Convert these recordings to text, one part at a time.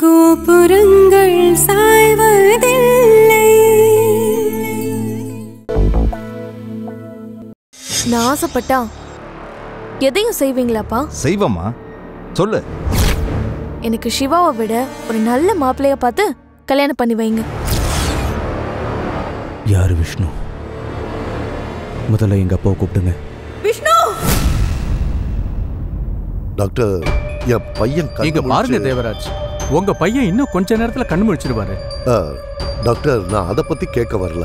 கோபுரங்கள் சாய்வதில்லை நான் ஆசைப்பட்டா எதையும் செய்வீங்களாப்பா செய்வம்மா சொல்லு எனக்கு சிவாவை விட ஒரு நல்ல மாப்பிள்ளைய பார்த்து கல்யாணம் பண்ணி வைங்க யார் விஷ்ணு முதல்ல எங்க அப்பாவை கூப்பிடுங்க விஷ்ணு டாக்டர் என் பையன் கண்ணு இங்க பாருங்க முழிச்சு- தேவராஜ் உங்க பையன் இன்னும் கொஞ்ச நேரத்துல கண்ணு முழிச்சிடுவாரு ஆ, டாக்டர் நான் அதை பத்தி கேட்க வரல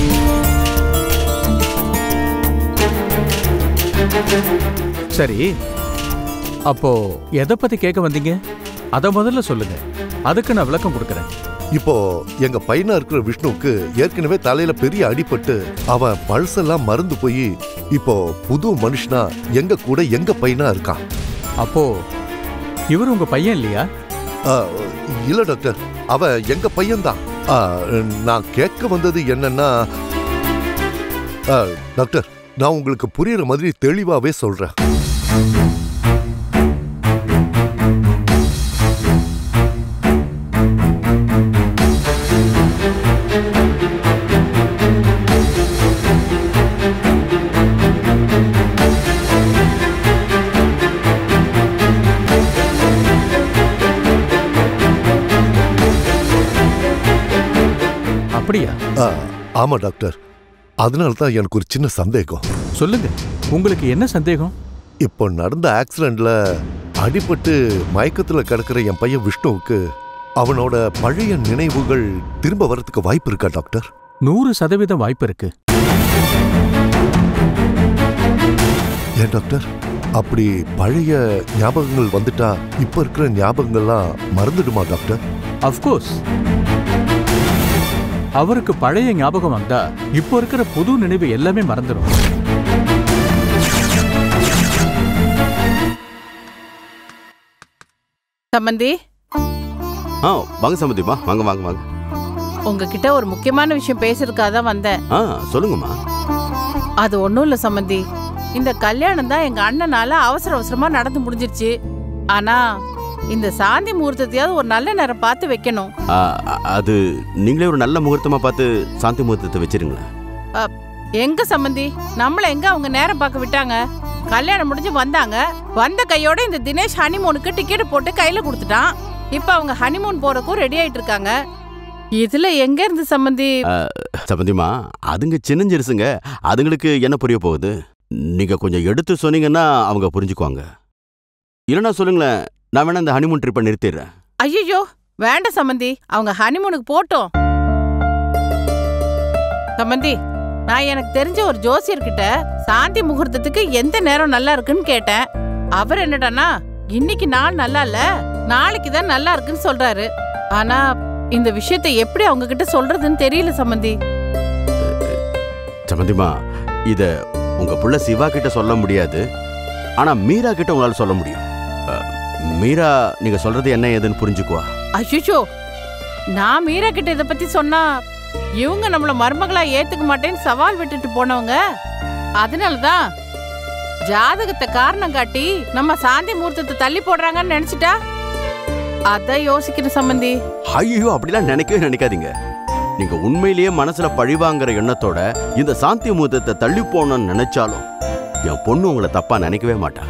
சரி அப்போ எதை பத்தி கேட்க வந்தீங்க அத முதல்ல சொல்லுங்க அதுக்கு நான் விளக்கம் கொடுக்கறேன் இப்போ எங்க பையனா இருக்கிற விஷ்ணுவுக்கு ஏற்கனவே தலையில பெரிய அடிபட்டு அவன் பழசெல்லாம் மறந்து போய் இப்போ புது மனுஷனா எங்க கூட எங்க பையனா இருக்கான் அப்போ இவர் உங்க பையன் இல்லையா ஆ, இல்ல டாக்டர் அவன் எங்க பையன்தான் ஆ, நான் கேட்க வந்தது என்னன்னா ஆ, டாக்டர் நான் உங்களுக்கு புரியுற மாதிரி தெளிவாவே சொல்றேன் அப்படியா ஆ, ஆமா டாக்டர் அதனால தான் எனக்கு ஒரு சின்ன சந்தேகம் சொல்லுங்க உங்களுக்கு என்ன சந்தேகம் இப்போ நடந்த ஆக்சிடென்ட்ல அடிபட்டு மயக்கத்துல கிடக்கிற என் பையன் விஷ்ணுவுக்கு அவனோட பழைய நினைவுகள் திரும்ப வரதுக்கு வாய்ப்பு இருக்கா டாக்டர் நூறு சதவீதம் வாய்ப்பு இருக்கு ஏன் டாக்டர் அப்படி பழைய ஞாபகங்கள் வந்துட்டா இப்ப இருக்கிற ஞாபகங்கள்லாம் மறந்துடுமா டாக்டர் அஃப்கோர்ஸ் அவருக்கு பழைய ஞாபகம் வந்தா இப்போ இருக்கிற புது நினைவு எல்லாமே மறந்துடும் சம்பந்தி ஆ வாங்க சம்மதிமா வாங்க வாங்க வாங்க உங்ககிட்ட ஒரு முக்கியமான விஷயம் பேசுறதுக்காக தான் வந்தேன் ஆ சொல்லுங்கம்மா அது ஒண்ணும் இல்ல சம்பந்தி இந்த கல்யாணம் தான் எங்க அண்ணனால அவசர அவசரமா நடந்து முடிஞ்சிருச்சு ஆனா இந்த சாந்தி முகூர்த்தத்தையாவது ஒரு நல்ல நேரம் பார்த்து வைக்கணும் ஆ, அ- அது நீங்களே ஒரு நல்ல முகூர்த்தமா பார்த்து சாந்தி முகூர்த்தத்தை வச்சிருங்களேன் எங்க சம்பந்தி நம்மள எங்க அவங்க நேரம் பார்க்க விட்டாங்க கல்யாணம் முடிஞ்சு வந்தாங்க வந்த கையோட இந்த தினேஷ் ஹனிமூனுக்கு டிக்கெட் போட்டு கையில கொடுத்துட்டான் இப்ப அவங்க ஹனிமூன் போறதுக்கும் ரெடி ஆயிட்டு இருக்காங்க இதுல எங்க இருந்து சம்பந்தி சம்மந்திமா அதுங்க சின்னஞ்சிருசுங்க அதுங்களுக்கு என்ன புரிய போகுது நீங்க கொஞ்சம் எடுத்து சொன்னீங்கன்னா அவங்க புரிஞ்சுக்குவாங்க இல்லைன்னா சொல்லுங்களேன் நான் வேணா இந்த ஹனிமூன் ட்ரிப்பை நிறுத்திடுறேன் ஐயோ வேண்டாம் சம்பந்தி அவங்க ஹனிமூனுக்கு போட்டோம் சம்பந்தி நான் எனக்கு தெரிஞ்ச ஒரு ஜோசியர்கிட்ட சாந்தி முகூர்த்தத்துக்கு எந்த நேரம் நல்லா இருக்குன்னு கேட்டேன் அவர் என்னடான்னா இன்னைக்கு நாள் நல்லா இல்ல நாளைக்கு தான் நல்லா இருக்குன்னு சொல்றாரு ஆனா இந்த விஷயத்தை எப்படி அவங்க கிட்ட சொல்றதுன்னு தெரியல சம்பந்தி சம்மந்திமா இத உங்க புள்ள சிவா கிட்ட சொல்ல முடியாது ஆனா மீரா கிட்ட உங்களால சொல்ல முடியும் அ, மீரா நீங்க சொல்றது என்ன ஏதுன்னு புரிஞ்சுக்குவா அய்யோ நான் மீரா கிட்ட இத பத்தி சொன்னா இவங்க நம்மள மருமகளா ஏத்துக்க மாட்டேன்னு சவால் விட்டுட்டு போனவங்க அதனாலதான் ஜாதகத்தை காரணம் காட்டி நம்ம சாந்தி முகூர்த்தத்தை தள்ளி போடுறாங்கன்னு நினைச்சிட்டா அதான் யோசிக்கிற சம்பந்தி ஐயோ அப்படிலாம் நினைக்கவே நினைக்காதீங்க நீங்க உண்மையிலேயே மனசுல பழிவாங்கிற எண்ணத்தோட இந்த சாந்தி முகூர்த்தத்தை தள்ளி போகணும்னு நினைச்சாலும் என் பொண்ணு உங்களை தப்பா நினைக்கவே மாட்டா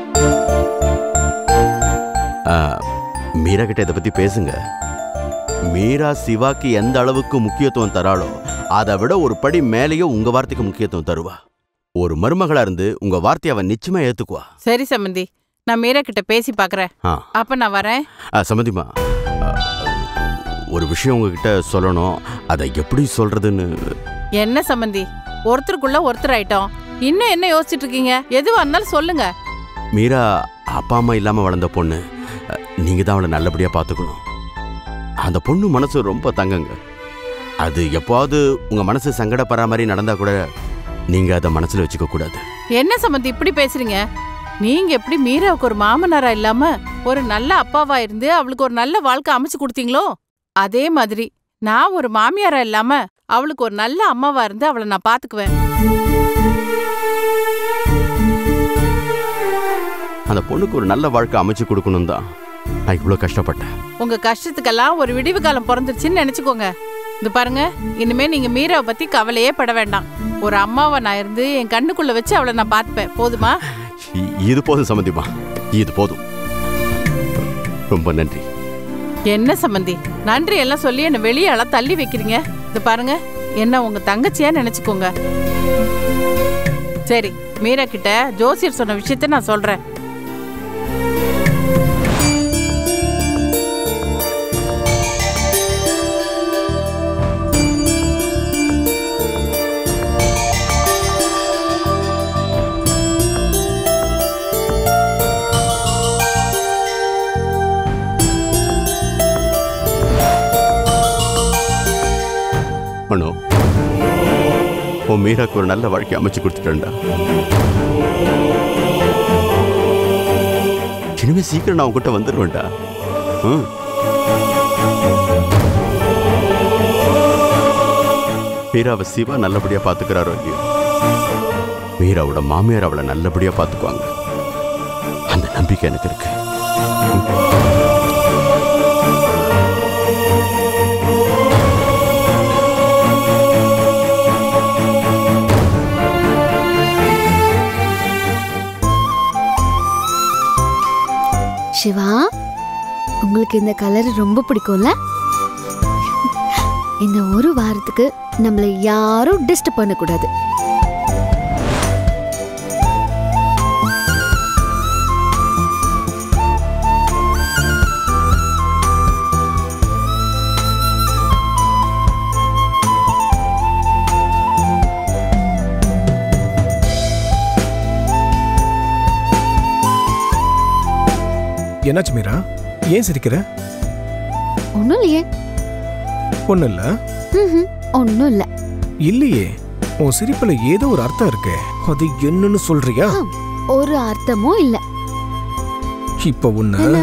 ஆ, மீரா கிட்ட இதை பத்தி பேசுங்க மீரா சிவாக்கு எந்த அளவுக்கு முக்கியத்துவம் தராளோ அதை விட ஒரு படி மேலேயே உங்க வார்த்தைக்கு முக்கியத்துவம் தருவா ஒரு மருமகளா இருந்து உங்க வார்த்தையை அவன் நிச்சயமா ஏத்துக்குவா சரி சம்பந்தி நான் மீரா கிட்ட பேசி பாக்குறேன் ஆ அப்ப நான் வரேன் ஆ, சம்மதிமா ஆ, ஒரு விஷயம் உங்ககிட்ட சொல்லணும் அதை எப்படி சொல்றதுன்னு என்ன சம்பந்தி ஒருத்தருக்குள்ள ஒருத்தர் ஆயிட்டோம் இன்னும் என்ன யோசிச்சுட்டு இருக்கீங்க எதுவா இருந்தாலும் சொல்லுங்க மீரா அப்பா அம்மா இல்லாம வளர்ந்த பொண்ணு அ, நீங்க தான் அவளை நல்லபடியா பார்த்துக்கணும் அந்த பொண்ணு மனசு ரொம்ப தங்கங்க அது எப்போவாவது உங்க மனசு சங்கடப்படுற மாதிரி நடந்தா கூட நீங்க அதை மனசுல வச்சுக்க கூடாது என்ன சம்பந்தி இப்படி பேசுறீங்க நீங்க எப்படி மீராவுக்கு ஒரு மாமனாரா இல்லாம ஒரு நல்ல அப்பாவா இருந்து அவளுக்கு ஒரு நல்ல வாழ்க்கை அமைச்சு கொடுத்தீங்களோ அதே மாதிரி நான் ஒரு மாமியாரா இல்லாம அவளுக்கு ஒரு நல்ல அம்மாவா இருந்து அவளை நான் பாத்துக்குவேன் அந்த பொண்ணுக்கு ஒரு நல்ல வாழ்க்கை அமைச்சு கொடுக்கணும் தான் நான் இவ்வளோ கஷ்டப்பட்டேன் உங்க கஷ்டத்துக்கெல்லாம் ஒரு விடிவு காலம் பிறந்துருச்சுன்னு நினைச்சுக்கோங்க இது பாருங்க இனிமே நீங்க மீராவை பத்தி கவலையே பட வேண்டாம் ஒரு அம்மாவை நான் இருந்து என் கண்ணுக்குள்ள வச்சு அவளை நான் பார்த்துப்பேன் போதுமா இ- இது போதும் சம்மந்திமா இது போதும் ரொம்ப நன்றி என்ன சம்மந்தி நன்றி எல்லாம் சொல்லி என்ன வெளியே எல்லாம் தள்ளி வைக்கிறீங்க இது பாருங்க என்ன உங்க தங்கச்சியா நினைச்சுக்கோங்க சரி மீரா கிட்ட ஜோசியர் சொன்ன விஷயத்த நான் சொல்றேன் மனோ உன் மீராக்கு ஒரு நல்ல வாழ்க்கை அமைச்சு கொடுத்துட்டேன்டா இனிமே சீக்கிரம் நான் உன்கிட்ட வந்துடுவேன்டா ம் மீராவை சிவா நல்லபடியா பாத்துக்கிறாரோ இல்லையோ மீராவோட மாமியார் அவளை நல்லபடியா பாத்துக்குவாங்க அந்த நம்பிக்கை எனக்கு இருக்கு சிவா உங்களுக்கு இந்த கலர் ரொம்ப பிடிக்கும்ல இந்த ஒரு வாரத்துக்கு நம்மளை யாரும் டிஸ்டர்ப் பண்ணக்கூடாது என்னாச்சு மீரா ஏன் சிரிக்கிற ஒன்றும் இல்லையே ஒன்றும் இல்லை ம்ஹும், ஒன்றும் இல்லை இல்லையே உன் சிரிப்புல ஏதோ ஒரு அர்த்தம் இருக்கே அது என்னன்னு சொல்றியா ஒரு அர்த்தமும் இல்லை இப்ப உன்ன என்ன?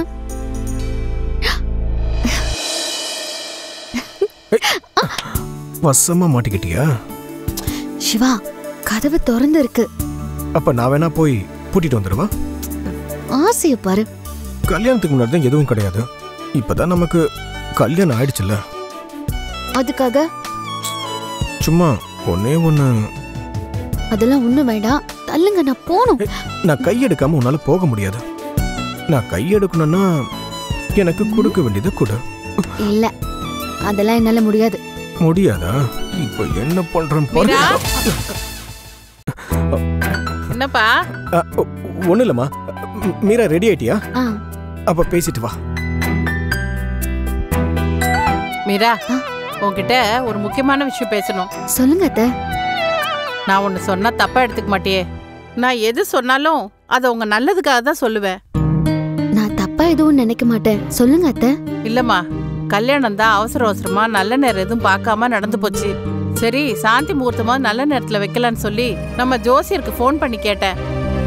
வசமா மாட்டிக்கிட்டியா சிவா கதவு திறந்து இருக்கு அப்ப நான் வேணா போய் பூட்டிட்டு வந்துடுவா ஆசையை பாரு கல்யாணத்துக்கு முன்னாடி தான் எதுவும் கிடையாது இப்பதான் நமக்கு கல்யாணம் ஆயிடுச்சுல்ல அதுக்காக சும்மா ஒன்னே ஒன்று அதெல்லாம் ஒன்றும் வேண்டாம் தள்ளுங்க நான் போகணும் நான் கையெடுக்காம உன்னால போக முடியாது நான் கையெடுக்கணும்னா எனக்கு கொடுக்க வேண்டியதை கொடு இல்லை அதெல்லாம் என்னால முடியாது முடியாதா இப்ப என்ன பண்றேன் மீரா என்னப்பா ஒன்றும் இல்லைம்மா ம், மீரா ரெடி ஆயிட்டியா ஆ அப்ப பேசிட்டு வா மீரா ஆ? உன்கிட்ட ஒரு முக்கியமான விஷயம் பேசணும் சொல்லுங்க அத்தை நான் ஒன்னு சொன்னா தப்பா எடுத்துக்க மாட்டியே நான் எது சொன்னாலும் அதை உங்க நல்லதுக்காக தான் சொல்லுவேன் நான் தப்பா எதுவும் நினைக்க மாட்டேன் சொல்லுங்க அத்தை இல்லம்மா கல்யாணம் தான் அவசர அவசரமா நல்ல நேரம் எதுவும் பார்க்காம நடந்து போச்சு சரி சாந்தி முகூர்த்தமா நல்ல நேரத்துல வைக்கலான்னு சொல்லி நம்ம ஜோசியருக்கு ஃபோன் பண்ணி கேட்டேன்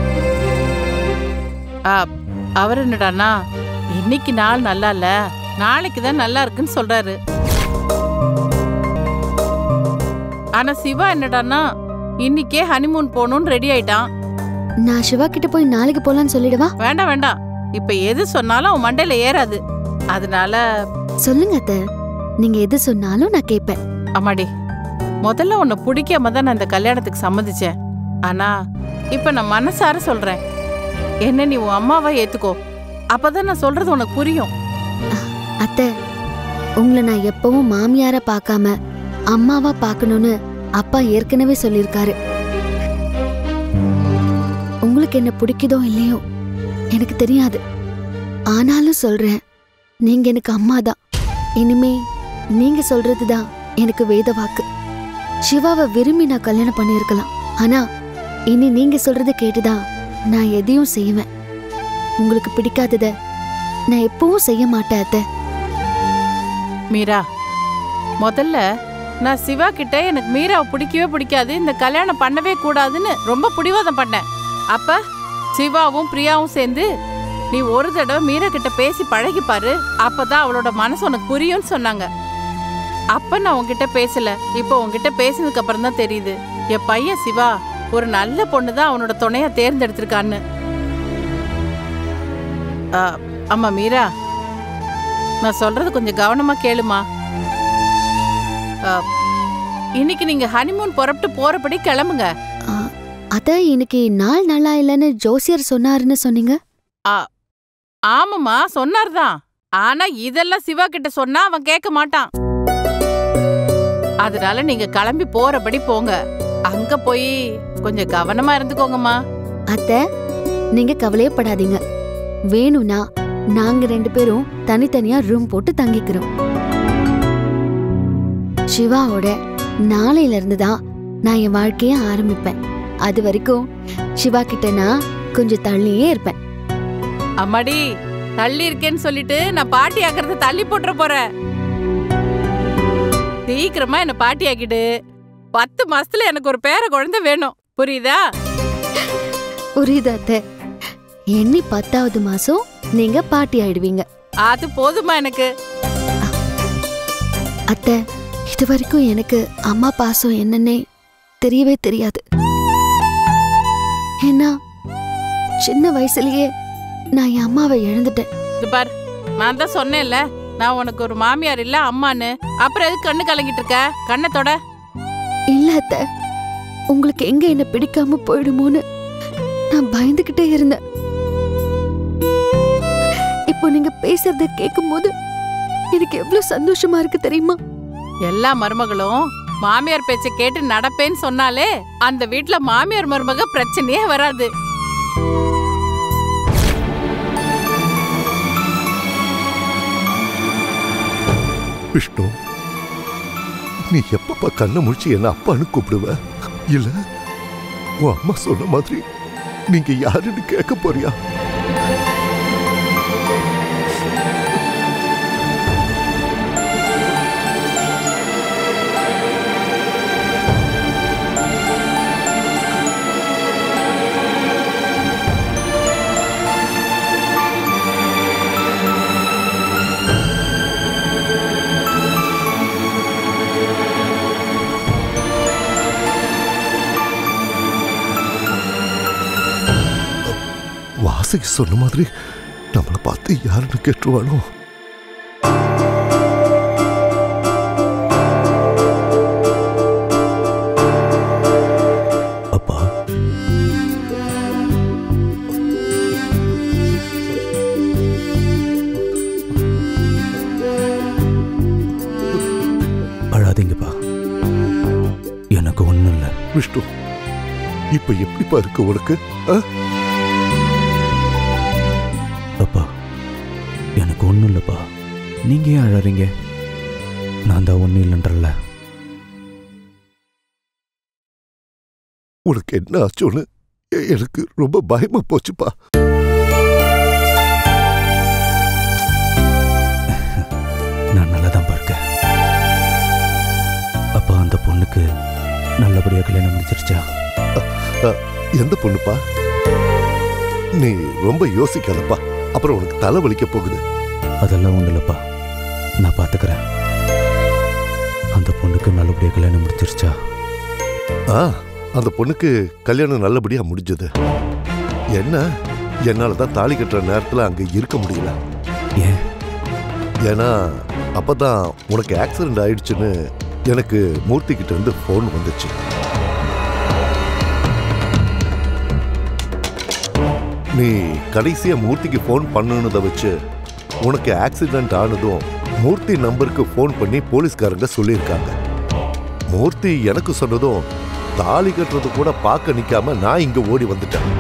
ஆ, அவர் என்னடான்னா இன்னைக்கு நாள் நல்லா இல்ல நாளைக்கு தான் நல்லா இருக்குன்னு சொல்றாரு ஆனா சிவா என்னடான்னா இன்னைக்கே ஹனிமூன் போகணும்னு ரெடி ஆயிட்டான் நான் சிவா கிட்ட போய் நாளைக்கு போலான்னு சொல்லிடவா வேண்டாம் வேண்டாம் இப்ப எது சொன்னாலும் அவன் மண்டையில ஏறாது அதனால சொல்லுங்க அத்தை நீங்க எது சொன்னாலும் நான் கேட்பேன் அம்மாடி முதல்ல உன்னை பிடிக்காம தான் நான் இந்த கல்யாணத்துக்கு சம்மதிச்சேன் ஆனா இப்ப நான் மனசார சொல்றேன் என்ன நீ உன் அம்மாவா ஏத்துக்கோ அப்பதான் நான் சொல்றது உனக்கு புரியும் அத்தை உங்களை நான் எப்பவும் மாமியார பார்க்காம அம்மாவா பார்க்கணும்னு அப்பா ஏற்கனவே சொல்லியிருக்காரு உங்களுக்கு என்ன பிடிக்குதோ இல்லையோ எனக்கு தெரியாது ஆனாலும் சொல்றேன் நீங்க எனக்கு அம்மா தான் இனிமே நீங்க சொல்றதுதான் எனக்கு வேத வாக்கு சிவாவை விரும்பி நான் கல்யாணம் பண்ணியிருக்கலாம் ஆனா இனி நீங்க சொல்றத கேட்டுதான் நான் எதையும் செய்வேன் உங்களுக்கு பிடிக்காதத நான் எப்பவும் செய்ய மாட்டேன் அத்தை மீரா முதல்ல நான் சிவா கிட்ட எனக்கு மீராவை பிடிக்கவே பிடிக்காது இந்த கல்யாணம் பண்ணவே கூடாதுன்னு ரொம்ப பிடிவாதம் பண்ணேன் அப்ப சிவாவும் பிரியாவும் சேர்ந்து நீ ஒரு தடவை மீரா கிட்ட பேசி பழகி பாரு அப்பதான் அவளோட மனசு உனக்கு புரியும்னு சொன்னாங்க அப்ப நான் உன்கிட்ட பேசல இப்போ உன்கிட்ட பேசினதுக்கு அப்புறம் தான் தெரியுது என் பையன் சிவா ஒரு நல்ல பொண்ணு தான் அவனோட துணைய தேர்ந்தெடுத்திருக்கான்னு ஆ, ஆமா மீரா நான் சொல்றது கொஞ்சம் கவனமா கேளுமா ஆ, இன்னைக்கு நீங்க ஹனிமூன் புறப்பட்டு போறபடி கிளம்புங்க ஆ, அத்த இன்னைக்கு நாள் நல்லா இல்லைன்னு ஜோசியர் சொன்னாருன்னு சொன்னீங்க ஆமாம்மா சொன்னார்தான் ஆனா இதெல்லாம் சிவா கிட்ட சொன்னா அவன் கேட்க மாட்டான் அதனால நீங்க கிளம்பி போறபடி போங்க அங்க போய் கொஞ்சம் கவனமா இருந்துக்கோங்கம்மா அத்த நீங்க கவலையே படாதீங்க வேணும்னா நாங்க ரெண்டு பேரும் தனித்தனியா ரூம் போட்டு தங்கிக்கிறோம் சிவாவோட நாளையில இருந்து தான் நான் என் வாழ்க்கைய ஆரம்பிப்பேன் அது வரைக்கும் சிவா கிட்ட நான் கொஞ்சம் தள்ளியே இருப்பேன் அம்மாடி தள்ளி இருக்கேன்னு சொல்லிட்டு நான் பாட்டி ஆக்கிறத தள்ளி போட்டுற போறேன் சீக்கிரமா என்ன பாட்டி ஆக்கிடு பத்து மாசத்துல எனக்கு ஒரு பேர குழந்தை வேணும் புரியுதா புரியுது அத்த எண்ணி பத்தாவது மாசம் நீங்க பாட்டி ஆயிடுவீங்க அது போதுமா எனக்கு அத்தை இது வரைக்கும் எனக்கு அம்மா பாசம் என்னன்னே தெரியவே தெரியாது ஏன்னா சின்ன வயசுலயே நான் என் அம்மாவை இழந்துட்டேன் இது பார் நான் தான் சொன்னேன்ல நான் உனக்கு ஒரு மாமியார் இல்ல அம்மான்னு அப்புறம் எதுக்கு கண்ணு கலங்கிட்டு இருக்க கண்ணை தொட இல்ல அத்தை உங்களுக்கு எங்க என்ன பிடிக்காம போயிடுமோன்னு நான் பயந்துகிட்டே இருந்தேன் இப்போ நீங்க பேசுறத கேட்கும்போது எனக்கு எவ்வளவு சந்தோஷமா இருக்கு தெரியுமா எல்லா மருமகளும் மாமியார் பேச்ச கேட்டு நடப்பேன்னு சொன்னாலே அந்த வீட்ல மாமியார் மருமக பிரச்சனையே வராது விஷ்ணு நீ எப்பப்பா கண்ணை முழிச்சு என்ன அப்பான்னு கூப்பிடுவ இல்ல உன் அம்மா சொன்ன மாதிரி நீங்க யாருன்னு கேட்க போறியா வாசகி சொன்ன மாதிரி நம்மளை பார்த்து யாருன்னு கேட்டுருவானோ அப்பா அழாதீங்கப்பா எனக்கு ஒன்றும் இல்லை விஷ்ணு இப்ப எப்படிப்பா இருக்கு உனக்கு ஆ? அப்பா எனக்கு ஒன்றும் இல்லைப்பா நீங்கள் ஏன் அழறீங்க நான் தான் ஒன்றும் இல்லைன்றல உனக்கு என்ன ஆச்சோன்னு எ- எனக்கு ரொம்ப பயமா போச்சுப்பா நான் நல்லா தான் பார்க்கேன் அப்பா அந்த பொண்ணுக்கு நல்லபடியாக கல்யாணம் முடிச்சிருச்சா எந்த பொண்ணுப்பா நீ ரொம்ப யோசிக்காதப்பா அப்புறம் உனக்கு தலை வலிக்க போகுது அதெல்லாம் ஒன்றும் இல்லைப்பா நான் பார்த்துக்கிறேன் அந்த பொண்ணுக்கு நல்லபடியாக கல்யாணம் முடிச்சிருச்சா ஆ அந்த பொண்ணுக்கு கல்யாணம் நல்லபடியா முடிஞ்சது என்ன என்னால தான் தாலி கட்டுற நேரத்துல அங்க இருக்க முடியல ஏன் ஏன்னா அப்பதான் உனக்கு ஆக்சிடென்ட் ஆயிடுச்சுன்னு எனக்கு மூர்த்தி கிட்ட இருந்து ஃபோன் வந்துச்சு நீ கடைசியா மூர்த்திக்கு ஃபோன் பண்ணுனதை வச்சு உனக்கு ஆக்சிடென்ட் ஆனதும் மூர்த்தி நம்பருக்கு ஃபோன் பண்ணி போலீஸ்காரங்க சொல்லியிருக்காங்க மூர்த்தி எனக்கு சொன்னதும் தாலி கட்டுறது கூட பார்க்க நிக்காம நான் இங்க ஓடி வந்துட்டேன்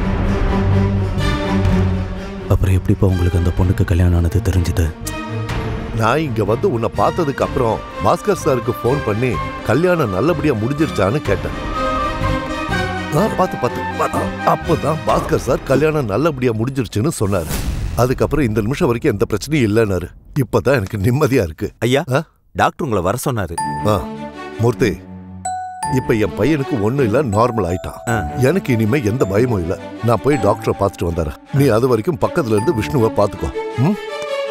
அப்புறம் எப்படிப்பா உங்களுக்கு அந்த பொண்ணுக்கு கல்யாணம் ஆனது தெரிஞ்சுது நான் இங்க வந்து உன்னை பார்த்ததுக்கு அப்புறம் பாஸ்கர் சாருக்கு ஃபோன் பண்ணி கல்யாணம் நல்லபடியா முடிஞ்சிருச்சான்னு கேட்டேன் ஆ, பார்த்து பார்த்து பார்த்து. அப்பதான் பாஸ்கர் சார் கல்யாணம் நல்லபடியா முடிஞ்சிருச்சுன்னு சொன்னாரு அதுக்கப்புறம் இந்த நிமிஷம் வரைக்கும் எந்த பிரச்சனையும் இல்லைன்னாரு இப்பதான் எனக்கு நிம்மதியா இருக்கு ஐயா ஆ? டாக்டர் உங்களை வர சொன்னாரு ஆ மூர்த்தி இப்ப என் பையனுக்கு ஒண்ணும் இல்ல நார்மல் ஆயிட்டான் ஆ. எனக்கு இனிமே எந்த பயமும் இல்ல நான் போய் டாக்டரை பார்த்துட்டு வந்துடுறேன் நீ அது வரைக்கும் பக்கத்துல இருந்து விஷ்ணுவை பாத்துக்கோ ம்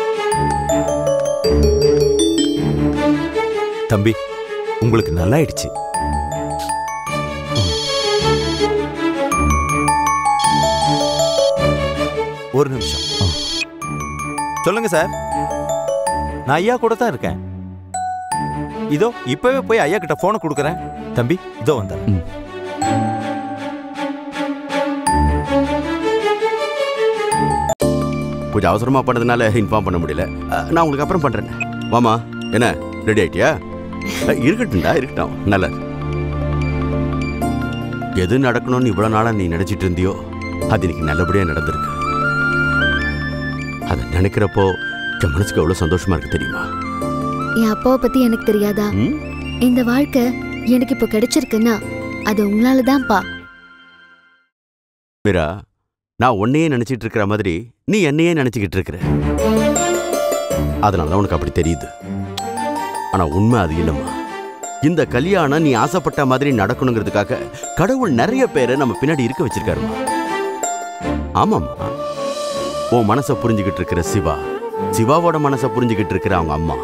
தம்பி உங்களுக்கு நல்லாயிடுச்சு ஒரு நிமிஷம் சொல்லுங்க சார் நான் ஐயா கூட தான் இருக்கேன் இதோ இப்பவே போய் ஐயா கிட்ட போனை கொடுக்குறேன் தம்பி இதோ வந்தேன் ம். கொஞ்சம் அவசரமா பண்ணதுனால இன்ஃபார்ம் பண்ண முடியல அஹ், நான் உங்களுக்கு அப்புறம் பண்றேன் வாமா என்ன ரெடி ஆயிட்டியா அஹ், இருக்கட்டும்டா இருக்கட்டும் நல்ல எது நடக்கணும்னு இவ்வளவு நாளா நீ நினைச்சிட்டு இருந்தியோ அது இன்னைக்கு நல்லபடியா நடந்திருக்கு அதை நினைக்கிறப்போ என் மனசுக்கு எவ்வளவு சந்தோஷமா இருக்கு தெரியுமா என் அப்பாவை பத்தி எனக்கு தெரியாதா ம்? இந்த வாழ்க்கை எனக்கு இப்போ கிடைச்சிருக்குன்னா அது உங்களால தான்ப்பா மீரா நான் உன்னையே நினைச்சிட்டு இருக்கிற மாதிரி நீ என்னையே நினைச்சுக்கிட்டு இருக்கிற அதனால தான் உனக்கு அப்படி தெரியுது ஆனா உண்மை அது இல்லம்மா இந்த கல்யாணம் நீ ஆசைப்பட்ட மாதிரி நடக்கணுங்கிறதுக்காக கடவுள் நிறைய பேரை நம்ம பின்னாடி இருக்க வச்சிருக்காருமா ஆமாம்மா உன் மனசை புரிஞ்சுக்கிட்டு இருக்கிற சிவா சிவாவோட மனசை புரிஞ்சுக்கிட்டு இருக்கிற அவங்க அம்மா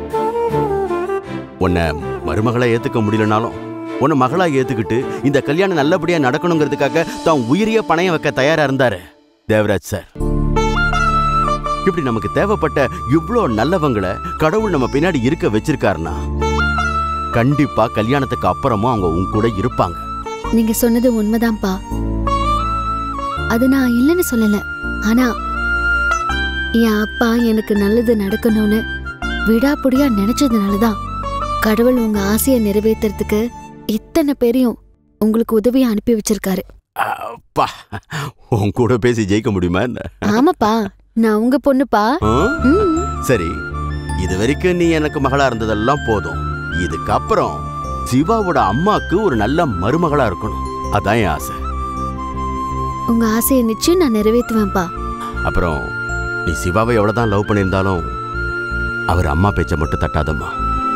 உன்னை மருமகளை ஏத்துக்க முடியலனாலும் உன்னை மகளா ஏத்துக்கிட்டு இந்த கல்யாணம் நல்லபடியா நடக்கணுங்கிறதுக்காக தான் உயிரிய பணையம் வைக்க தயாரா இருந்தாரு தேவராஜ் சார் இப்படி நமக்கு தேவைப்பட்ட இவ்ளோ நல்லவங்களை கடவுள் நம்ம பின்னாடி இருக்க வச்சிருக்காருன்னா கண்டிப்பா கல்யாணத்துக்கு அப்புறமும் அவங்க உன் கூட இருப்பாங்க நீங்க சொன்னது உண்மைதான்ப்பா அது நான் இல்லைன்னு சொல்லல ஆனா என் அப்பா எனக்கு நல்லது நடக்கணும்னு விடாப்புடியா நினைச்சதுனாலதான் கடவுள் உங்க ஆசையை நிறைவேத்துறதுக்கு இத்தனை பேரையும் உங்களுக்கு உதவியா அனுப்பி வச்சிருக்காரு அப்பா உன் கூட பேசி ஜெயிக்க முடியுமா என்ன ஆமாப்பா நான் உங்க பொண்ணுப்பா ஆ? ம். சரி இது வரைக்கும் நீ எனக்கு மகளா இருந்ததெல்லாம் போதும் இதுக்கப்புறம் சிவாவோட அம்மாக்கு ஒரு நல்ல மருமகளா இருக்கணும் அதான் என் ஆசை உங்க ஆசையை நிச்சயம் நான் நிறைவேற்றுவேன்ப்பா அப்புறம் நீ சிவாவை எவ்வளவுதான் லவ் பண்ணியிருந்தாலும் அவர் அம்மா பேச்சை மட்டும் தட்டாதம்மா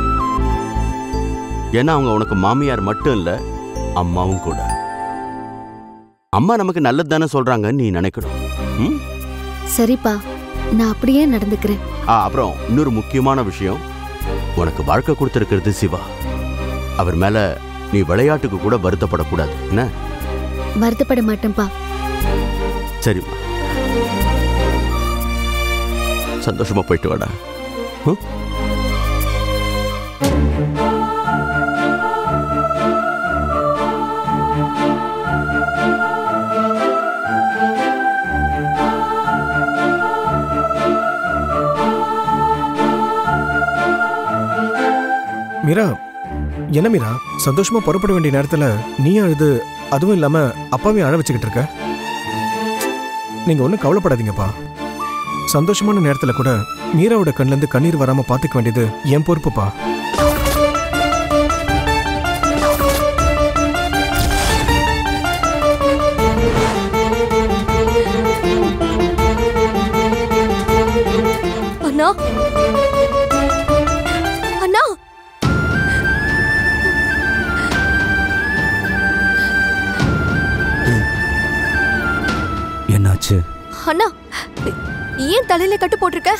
ஏன்னா அவங்க உனக்கு மாமியார் மட்டும் இல்ல அம்மாவும் கூட அம்மா நமக்கு நல்லது தானே சொல்றாங்கன்னு நீ நினைக்கணும் ம்? சரிப்பா நான் அப்படியே நடந்துக்கிறேன் ஆ, அப்புறம் இன்னொரு முக்கியமான விஷயம் உனக்கு வாழ்க்கை கொடுத்துருக்கிறது சிவா அவர் மேல நீ விளையாட்டுக்கு கூட வருத்தப்படக்கூடாது என்ன வருத்தப்பட மாட்டேன்ப்பா சரிம்மா சந்தோஷமா போயிட்டு வாடா ம்? மீரா என்ன மீரா சந்தோஷமா புறப்பட வேண்டிய நேரத்துல நீ அழுது அதுவும் இல்லாம அப்பாவையும் அழ வச்சுக்கிட்டு இருக்க நீங்க ஒன்றும் கவலைப்படாதீங்கப்பா சந்தோஷமான நேரத்துல கூட மீராவோட கண்ணுல இருந்து கண்ணீர் வராம பாத்துக்க வேண்டியது என் பொறுப்புப்பா அண்ணா அண்ணா என்னாச்சு அண்ணா ஏன் தலையில கட்டு போட்டிருக்க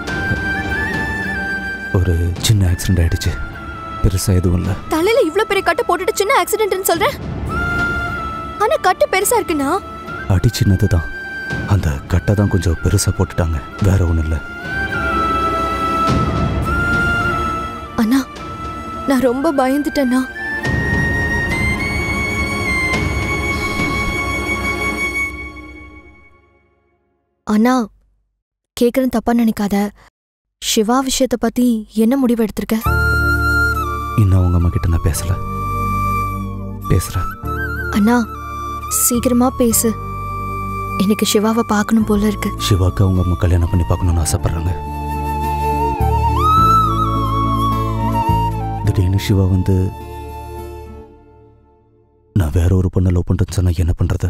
ஒரு சின்ன ஆக்சிடென்ட் ஆயிடுச்சு பெருசா எதுவும் இல்லை தலையில இவ்ளோ பெரிய கட்டு போட்டுட்டு சின்ன ஆக்சிடென்ட்னு சொல்ற ஆனா கட்டு பெருசா இருக்குண்ணா அடி சின்னது தான் அந்த கட்டை தான் கொஞ்சம் பெருசா போட்டுட்டாங்க வேற ஒன்றும் இல்லை அண்ணா நான் ரொம்ப பயந்துட்டேண்ணா அண்ணா கேக்குறேன் தப்பா நினைக்காத சிவா விஷயத்தை பத்தி என்ன முடிவு எடுத்திருக்க இன்னும் அவங்க அம்மா கிட்ட நான் பேசல பேசுறேன் அண்ணா சீக்கிரமா பேசு எனக்கு சிவாவை பார்க்கணும் போல இருக்கு சிவாக்கு அவங்க அம்மா கல்யாணம் பண்ணி பார்க்கணும்னு ஆசைப்படுறாங்க திடீர்னு சிவா வந்து நான் வேற ஒரு பொண்ணை லவ் பண்ணுறேன்னு சொன்னா என்ன பண்றது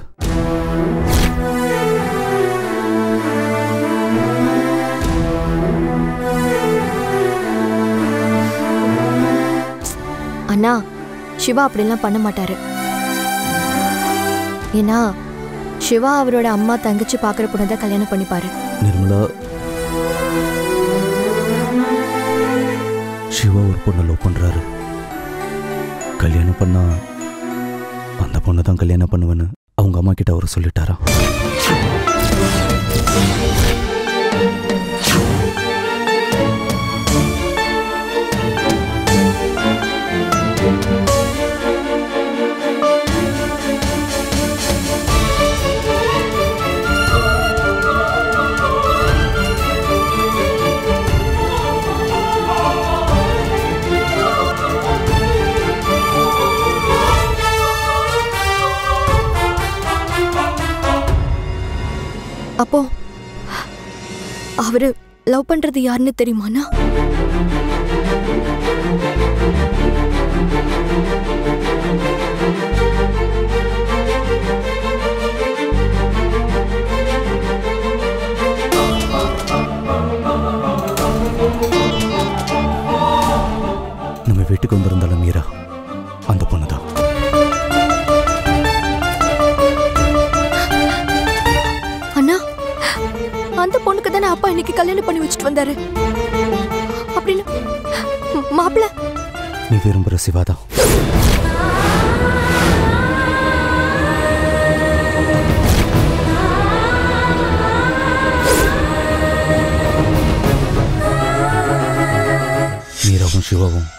அண்ணா சிவா அப்படிலாம் பண்ண மாட்டாரு ஏன்னா சிவா அவரோட அம்மா தங்கச்சி பார்க்குற பொண்ணை தான் கல்யாணம் பண்ணிப்பாரு நிர்மலா சிவா ஒரு பொண்ணை லவ் பண்றாரு கல்யாணம் பண்ணா அந்த பொண்ணை தான் கல்யாணம் பண்ணுவேன்னு அவங்க அம்மா கிட்ட அவர் சொல்லிட்டாரா அப்போ அவரு லவ் பண்றது யாருன்னு தெரியுமாண்ணா நம்ம வீட்டுக்கு வந்திருந்தாலும் மீரா அந்த பொண்ணு தான் அண்ணா அந்த பொண்ணுக்கு தானே அப்பா இன்னைக்கு கல்யாணம் பண்ணி வச்சுட்டு வந்தாரு அப்படின்னு மாப்பிள்ள நீ விரும்புகிற சிவா தான் மீராவும் சிவாவும்